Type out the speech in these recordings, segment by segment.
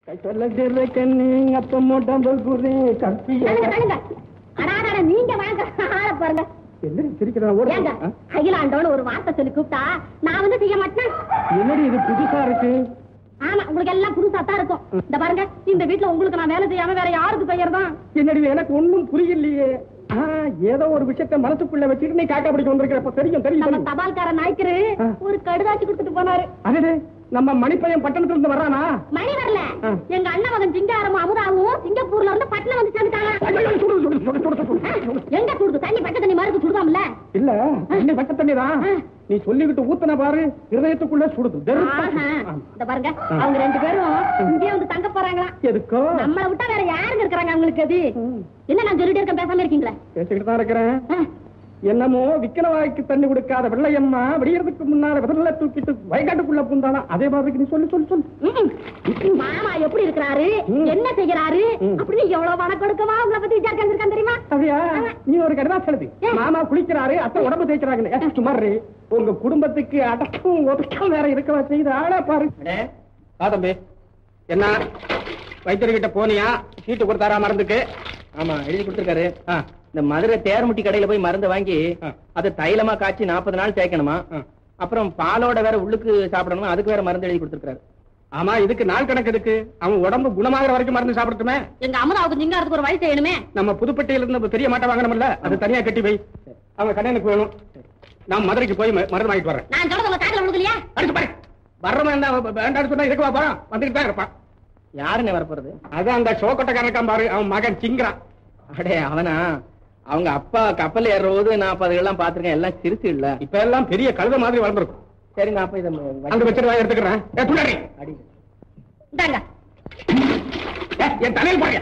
சொல்லுற கண்ணு அப்ப மோட்டம் குரு கப்பிய தள்ளுங்க, தள்ளுங்க. அடாடாடா, நீங்க வாங்க ஆள பாருங்க என்ன சிரிக்கிறா ஓட ஏங்க அகிலாண்டோன்னு ஒரு வார்த்தை சொல்லி கூப்பிட்டா நான் வந்து செய்ய மாட்டேன் என்னடி இது புதுசா இருக்கு ஆமா உங்களுக்கு எல்லாம் புதுசா தான் இருக்கும் இந்த பாருங்க இந்த வீட்ல உங்களுக்கு நான் வேலை செய்யாம வேற யாருக்கு பெயர் தான் என்னடி எனக்கு ஒண்ணும் புரியலையே ஆ, ஏதோ ஒரு விஷயத்த மனசுக்குள்ள வச்சுட்டு நீ காக்கா பிடிக்க வந்திருக்கிறப்ப தெரியும் தெரியும் நம்ம தெரியும் தபால்கார நாய்க்கரு ஆ. ஒரு கடுதாச்சி கொடுத்துட்டு போனாரு அடடே நம்ம மணிப்பையன் பட்டணத்துல இருந்து வர்றானா மணி வரல ஆ. எங்க அண்ணன் மகன் சிங்காரமும் அமுதாவும் சிங்கப்பூர்ல இருந்து பட்டணம் வந்து சேர்ந்துட்டாங்க ஐயோ, சுடு, சுடு, சுடு, சுடு, சுடு, ஆ, சுடு. எங்க சுடுது தண்ணி பச்சை தண்ணி மருந்து சுடுதாம்ல இல்ல தண்ணி பட்ட தண்ணி தான் ஆ. நீ சொல்லிக்கிட்டு ஊத்துன பாரு இருதயத்துக்குள்ள சுடுது வெறுப்பா ஆஹா. சுடுது. இந்த பாருங்க ஆ. அவங்க ரெண்டு பேரும் இங்கே வந்து தங்க போறாங்களாம் எதுக்கோ நம்மளை விட்டா வேற யாருங்க இருக்கிறாங்க அவங்களுக்கு அது ம். என்ன நான் சொல்லிட்டு இருக்கேன் பேசாம இருக்கீங்களா பேசிக்கிட்டு தான் இருக்கிறேன் ஆ. என்னமோ விக்கிரவாய்க்கு தண்ணி கொடுக்காத வெள்ளையம்மா விடியறதுக்கு முன்னால விதல்ல தூக்கிட்டு வயக்காட்டுக்குள்ள பூந்தானா அதே மாதிரி நீ சொல்லு சொல்லு சொல்லு ம். மாமா எப்படி இருக்கிறாரு ம். என்ன செய்யறாரு ம். அப்படின்னு எவ்வளவு வணக்கொடுக்கமா உங்களை பத்தி விசாரிச்சு வந்திருக்கான் தெரியுமா அப்படியா நீ ஒரு கடிதம் எழுது ஏ. மாமா குளிக்கிறாரு அத்தை உடம்பு தேய்க்கிறாங்க சுமாரு உங்க குடும்பத்துக்கு அடக்கம் ஒதுக்கம் வேற இருக்கவா செய்த ஆளா பாரு தம்பி என்ன வைத்தியர்கிட்ட போனியா சீட்டு கொடுத்தாரா மருந்துக்கு ஆமா எழுதி கொடுத்திருக்காரு ஆ, இந்த மதுரை தேர்முட்டி கடையில போய் மருந்தை வாங்கி ஆ. அதை தைலமா காய்ச்சி நாற்பது நாள் தேய்க்கணுமா ஆ. அப்புறம் பாலோட வேற உள்ளுக்கு சாப்பிடணுமா அதுக்கு வேற மருந்து எழுதி கொடுத்திருக்காரு ஆமா இதுக்கு நாள் கணக்கு இருக்கு அவன் உடம்பு குணமாகிற வரைக்கும் மருந்து சாப்பிடட்டுமே எங்க அமுதாவுக்கு சிங்காரத்துக்கு ஒரு வழி செய்யணுமே நம்ம புதுப்பட்டியில இருந்து பெரிய மாட்டை வாங்கணும்ல அது தனியா கட்டி வை அவன் கல்யாணுக்கு வேணும் நான் மதுரைக்கு போய் ம- மருந்து வாங்கிட்டு வரேன் நான் சொல்றது உங்க காதுல விழுகலையா அடிச்சு பாரு வர்றவன் என்ன வேண்டாம்னு சொன்னா இருக்கவா போறான் வந்துட்டு தான் இருப்பான் யாருன்னு வரப்போறது அதான் அந்த சோக்கட்டக்காரன் பாரு அவன் மகன் சிங்கிறான் அடே அவனா அவங்க அப்பா கப்பல் ஏறும்போது நான் அப்ப அதெல்லாம் பாத்திருக்கேன் எல்லாம் சிரிச்சு இல்ல இப்ப எல்லாம் பெரிய கழுத மாதிரி வளர்ந்துருக்கும் சரி நான் அப்ப இதை அங்க வச்சிருவா எடுத்துக்கிறேன் ஏ, பின்னாடி. அடி இந்தாங்க ஏ, என் தலையில் போறியா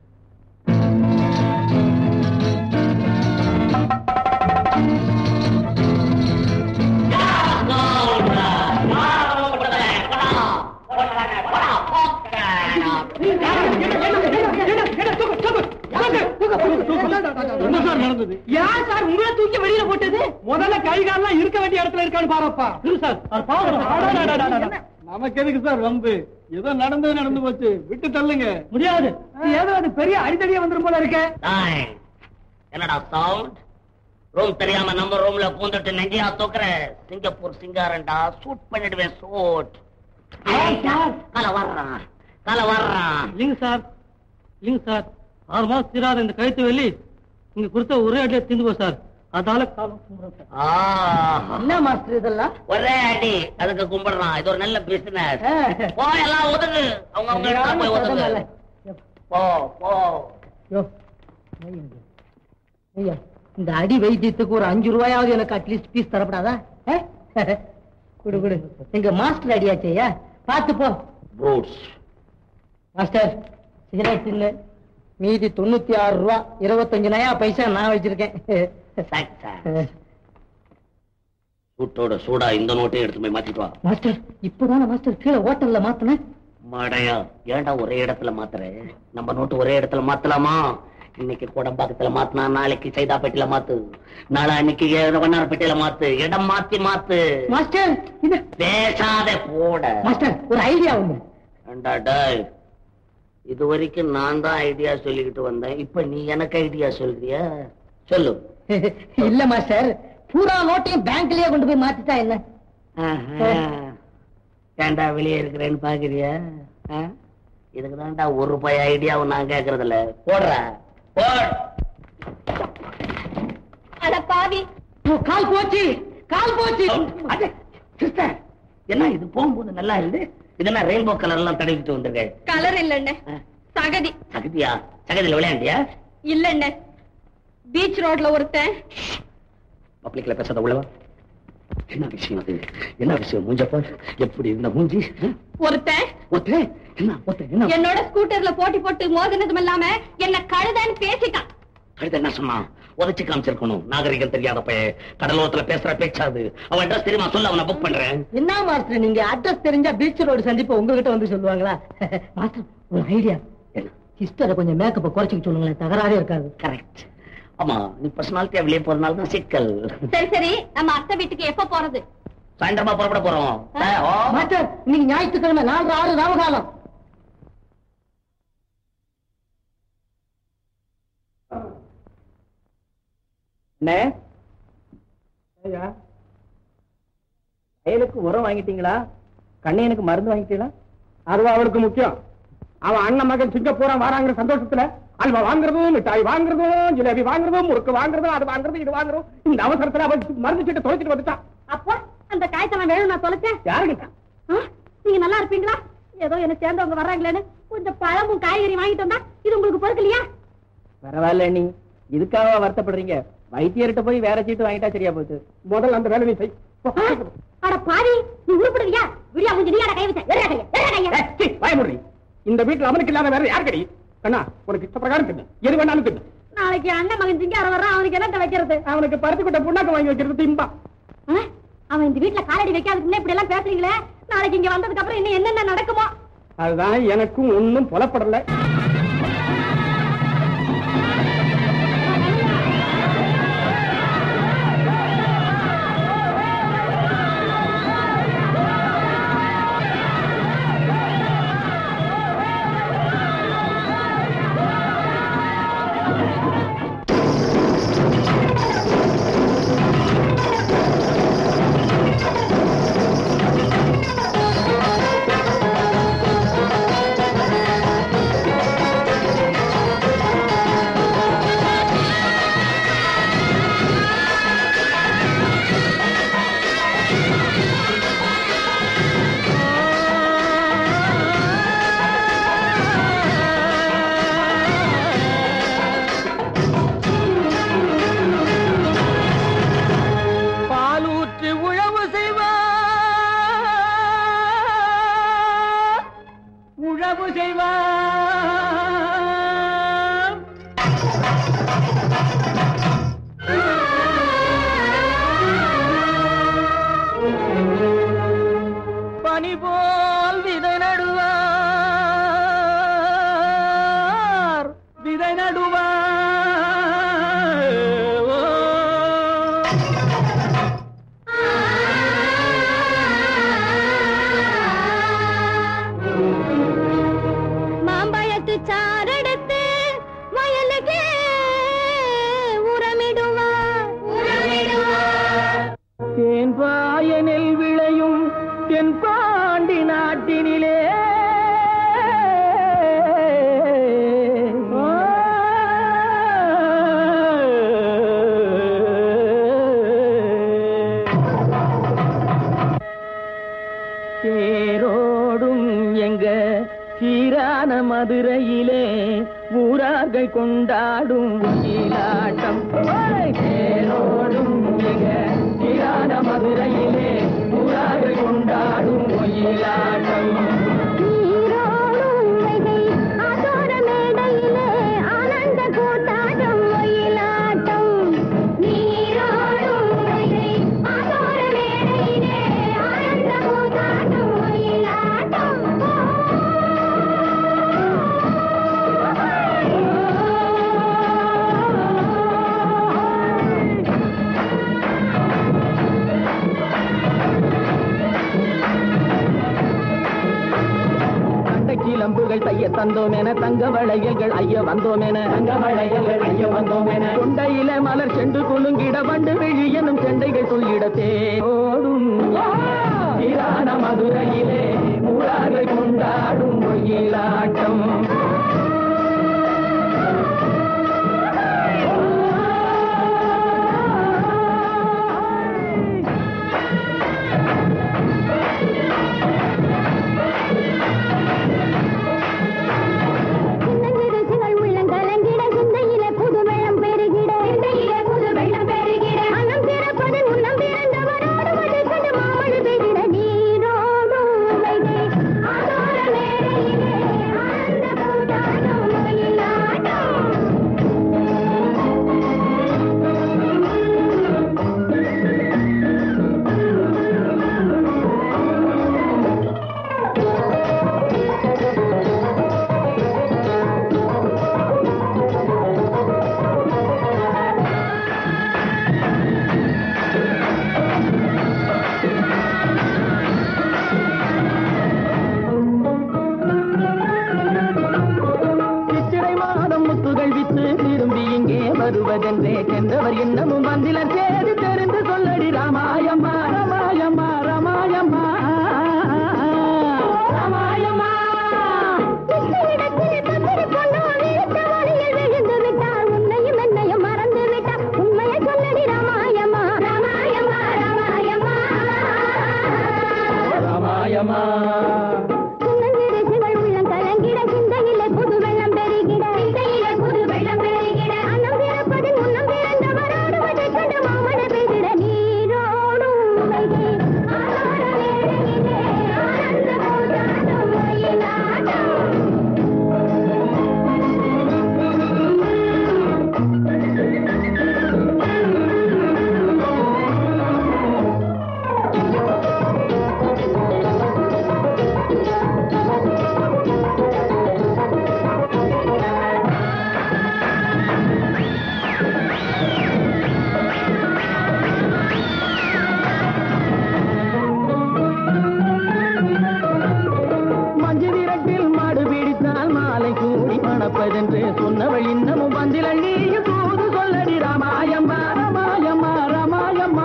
என்ன சார் நடந்தது யார் சார் உங்களை தூக்கி வெளியில போட்டது முதல்ல கை கால்லாம் இருக்க வேண்டிய இடத்துல இருக்கான்னு பாருப்பா நமக்கு எதுக்கு சார் வம்பு ஏதோ நடந்தது நடந்து போச்சு விட்டு தள்ளுங்க முடியாது ஏதோ அது பெரிய அடித்தடியா வந்துரும் போல இருக்க டேய், என்னடா சவுண்ட் ரூம் தெரியாம நம்ம ரூம்ல பூந்துட்டு நெஞ்சியா தூக்குற சிங்கப்பூர் சிங்காரன்டா சூட் பண்ணிடுவேன் சூட் கல வர்றான் கல வர்றான் இல்லைங்க சார் இல்லைங்க சார் ஆறு மாசம் தீராத இந்த கழுத்து வெள்ளி நீங்க கொடுத்த ஒரே அடியில திந்து போ சார் அதால காலம் கும்பிடுறேன் சார். ஆ, என்ன மாஸ்டர் இதெல்லாம் ஒரே அடி அதுக்கு கும்பிடுறான் இது ஒரு நல்ல பிசினஸ் போ எல்லாம் ஒதுங்கு அவங்க அவங்க இடத்துல போய் ஒதுங்கு போ போ யோ, ஐயா, ஐயா இந்த அடி வைத்தியத்துக்கு ஒரு அஞ்சு ரூபாயாவது எனக்கு அட்லீஸ்ட் பீஸ் தரப்படாதா ஆ? குடு குடு எங்க மாஸ்டர் அடியாச்சேயா பாத்து போ ப்ரூட்ஸ் மாஸ்டர் சிகரெட் இல்ல மீதி தொண்ணூத்தி ஆறு ரூபா இருபத்தஞ்சு நயா பைசா நான் வச்சிருக்கேன் சூட்டோட சூடா இந்த நோட்டையும் எடுத்து போய் மாத்திட்டு வா மாஸ்டர் இப்பதானே மாஸ்டர் கீழே ஹோட்டல்ல மாத்தினேன் மாடையா ஏன்டா ஒரே இடத்துல மாத்துற நம்ம நோட்டு ஒரே இடத்துல மாத்தலாமா இன்னைக்கு கோடம்பாக்கத்துல மாத்தினா நாளைக்கு சைதாப்பேட்டையில மாத்து நாளை அன்னைக்கு வண்ணாரப்பேட்டையில மாத்து இடம் மாத்தி மாத்து மாஸ்டர் இது பேசாத போட மாஸ்டர் ஒரு ஐடியா ஒண்ணு ஏண்டா டேய், இது வரைக்கும் நான் தான் ஐடியா சொல்லிக்கிட்டு வந்தேன் இப்ப நீ எனக்கு ஐடியா சொல்றியா சொல்லு இல்ல மாஸ்டர் பூரா நோட்டையும் பேங்க்லயே கொண்டு போய் மாத்திட்டா என்ன ஆஹா. ஏன்டா வெளியே இருக்கிறேன்னு பாக்குறியா ஆ? இதுக்கு தான்டா ஒரு ரூபாய் ஐடியாவும் நான் கேக்குறது இல்ல போடுற போடு அட பாவி ஓ, கால் போச்சு கால் போச்சு அடே, sister, என்ன இது போகும்போது நல்லா இருந்து இதெல்லாம் ரெயின்போ கலர் எல்லாம் தடவிட்டு வந்திருக்கேன் கலர் இல்லண்ணே சகதி சகதியா சகதியில விளையாண்டியா இல்லண்ணே பீச் ரோட்ல ஒருத்தன் பப்ளிக்ல பேசாத உள்ளவா என்ன விஷயம் அது என்ன விஷயம் மூஞ்சப்பா எப்படி இருந்த மூஞ்சி ஆ? ஒருத்தன் ஒத்தே என்ன ஒத்தே என்ன என்னோட ஸ்கூட்டர்ல போட்டி போட்டு மோதினதும் இல்லாம என்ன கழுதன்னு பேசிட்டான் கழுத என்ன சொன்னான் உதச்சு காமிச்சிருக்கணும் நாகரிகம் தெரியாத பையன் கடலோரத்துல பேசுற பேச்சாது அவன் அட்ரஸ் தெரியுமா சொல்ல அவனை புக் பண்றேன் என்ன மாஸ்டர் நீங்க அட்ரஸ் தெரிஞ்சா பீச் ரோடு சந்திப்பு உங்ககிட்ட வந்து சொல்லுவாங்களா மாஸ்டர் ஒரு ஐடியா என்ன சிஸ்டரை கொஞ்சம் மேக்கப்பை குறைச்சிக்க சொல்லுங்களேன் தகராறே இருக்காது கரெக்ட் ஆமா நீ பர்சனாலிட்டியா வெளியே போறதுனால தான் சிக்கல் சரி சரி நம்ம அத்தை வீட்டுக்கு எப்ப போறது சாயந்தரமா புறப்பட போறோம் ஆ, ஓ. மாஸ்டர் இன்னைக்கு ஞாயிற்றுக்கிழமை நாலு ஆறு ராவகாலம் அண்ணே ஐயா வயலுக்கு உரம் வாங்கிட்டீங்களா கண்ணையனுக்கு மருந்து வாங்கிட்டீங்களா அதுவா அவளுக்கு முக்கியம் அவன் அண்ணன் மகன் சிங்கப்பூரா வராங்கிற சந்தோஷத்துல அல்வா வாங்குறதும் மிட்டாய் வாங்குறதும் ஜிலேபி வாங்குறதும் முறுக்கு வாங்குறதும் அது வாங்குறது இது வாங்குறோம் இந்த அவசரத்துல அவன் மருந்து சீட்டை தொலைச்சிட்டு வந்துட்டான் அப்போ அந்த காயத்தை நான் வேணும் நான் தொலைச்சேன் யாருக்கிட்ட ஆ, நீங்க நல்லா இருப்பீங்களா ஏதோ என்ன சேர்ந்தவங்க வர்றாங்களேன்னு கொஞ்சம் பழமும் காய்கறி வாங்கிட்டு வந்தா இது உங்களுக்கு பொறுக்கலையா பரவாயில்ல நீ இதுக்காக வருத்தப்படுறீங்க வைத்தியர்கிட்ட போய் வேற சீட்டு வாங்கிட்டா சரியா போச்சு முதல்ல அந்த வேலை நீ செய் ஆ, அட பாவி நீ உருப்படுவியா விடியா கொஞ்சம் நீயாட கை வச்ச எறா கைய எறா கைய ஏய், சீ, வாய மூடுறி. இந்த வீட்டுல அவனுக்கு இல்லாத வேற யார் கடி கண்ணா உனக்கு இஷ்ட பிரகாரம் தின்னு எது வேணாலும் தின்னு நாளைக்கு அண்ணன் மகன் சிங்கார வர்றான் அவனுக்கு என்னத்த வைக்கிறது அவனுக்கு பருத்தி கொட்ட புண்ணாக்கு வாங்கி வைக்கிறது திம்பா ஆ, அவன் இந்த வீட்டுல காலடி வைக்காதுக்கு முன்ன இப்படி எல்லாம் பேசுறீங்களே நாளைக்கு இங்க வந்ததுக்கு அப்புறம் இன்னும் என்னென்ன நடக்குமோ அதுதான் எனக்கும் ஒண்ணும் புலப்படல பாலூற்று உழவு செய்வார் உழவு செய்வார் பனி போல் விதை நடுவார் விதை நடுவார் ஓ. மாம்பழத்து சாரெடுத்து வயலுக்கு உரமிடுவார் உரமிடுவார் தேன்பாய நெல் விளையும் தென்பாண்டி நாட்டினிலே தேரோடும் எங்க சீரான மதுரையிலே ஊரார்கள் கொண்டாடும் ஒயிலாட்டம் ஓய்! தேரோடும் எங்க சீரான மதுரையிலே ஊரார்கள் கொண்டாடும் ஒயிலாட்டம் நீரோடும் வைகை ஆதோர மேடையிலே ஆனந்த கூத்தாட்டம் ஒயிலாட்டம் நீரோடும் வைகை ஆதோர மேடையிலே ஆனந்த கூத்தாட்டம் ஒயிலாட்டம் தண்டை கிளம்புகள் தைய தந்தோம் என தங்க வளையல்கள் ஐய வந்தோம் என தங்க வளையல்கள் ஐய வந்தோம் என கொண்டையில மலர் செண்டு குலுங்கிட வண்டு விழி எனும் செண்டைகள் துள்ளிட தேடும் சீரான மதுரையிலே ஊரார்கள் கொண்டாடும் ஒயிலாட்டம் சின்னஞ்சிறுசுகள் உள்ளங்கலங்கிட சிந்தையிலே புது வெள்ளம் பெருகிட சிந்தையிலே புது வெள்ளம் பெருகிட அன்னம் பிறப்பது முன்னம் பிறந்தவரோடு மழை கண்டு மாமழை பெய்திட நீரோடும் வைகை ஆதோர மேடையிலே ஆனந்த மணப்பதென்றே சென்றவர் இன்னமும் வந்திலர் சேது தெரிந்து சொல்லடி ராமாயம்மா ராமாயம்மா ராமாயம்மா ராமாயம்மா இடத்தில் தந்திரி பொண்ணோ வீழ்த்த வழியில் விழுந்து விட்டார் உன்னையும் என்னையும் மறந்து விட்டார் உண்மையை சொல்லடி ராமாயமா ராமாயமா ராமாயமா ராமாயம்மா சின்னஞ்சிறு சிவள் உள்ளம் கலங்கிட சிந்தையிலே புது வெள்ளம் பெருகிட சிந்தையிலே புது வெள்ளம் பெருகிட அன்னம் பிறப்பதின் முன்னம் பிறந்தவரோடு வதை கண்டு மாமன பெய்திட நீரோடும் வைகை ஆரோட வேளையிலே ஆனந்த பூஜாட்டம் மயிலாட்டம் மஞ்சு விரட்டில் மாடு பிடித்தால் மாலை கூடி மணப்பதென்று சொன்னவள் இன்னமும் வந்திலள் நீயும் தூது சொல்லடி ராமாயம்மா ராமாயம்மா ராமாயம்மா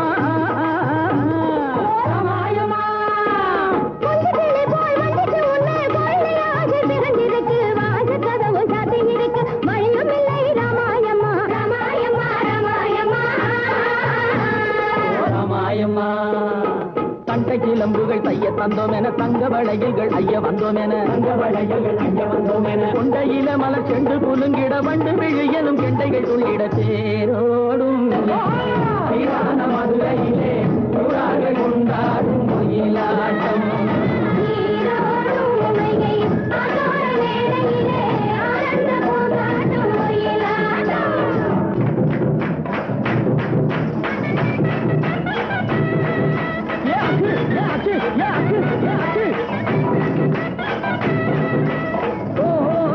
ராமாயம்மா முந்துகிளி போல் வந்துட்டு உன்னை கொள்ளையாக பிறந்திருக்கு வாச கதவு சாத்தி இருக்கு வழியும் இல்லை ராமாயம்மா ராமாயம்மா ராமாயம்மா ராமாயம்மா தண்டை கிளம்புகள் தைய தந்தோம் என தங்க வளையல்கள் ஐய வந்தோம் என தங்க வளையல்கள் ஐய வந்தோம் என கொண்டையில மலர் செண்டு குலுங்கிட வண்டு விழியலும் கெண்டைகள் துள்ளிட தேரோடும் சீரான மதுரையிலே ஊரார்கள் கொண்டாடும் ஒயிலாட்டம் நீரோடும் வைகை ஆரோட வேளையிலே ஆனந்த பூங்காட்டம் ஒயிலாட்டம் யாச்சு யாச்சு யாச்சு யாச்சு ஓ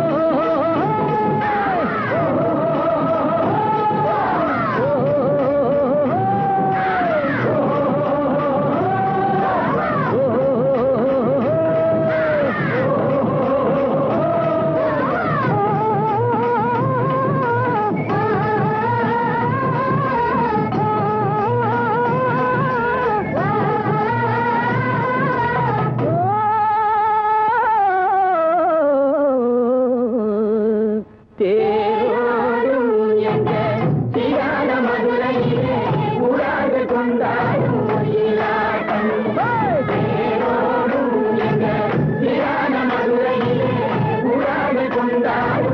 தேரோடும் எங்க சீரான மதுரையிலே ஊராக கொண்டாடும் ஒயிலாட்டம். தேரோடும் எங்க சீரான மதுரையிலே ஊராக கொண்டாடும்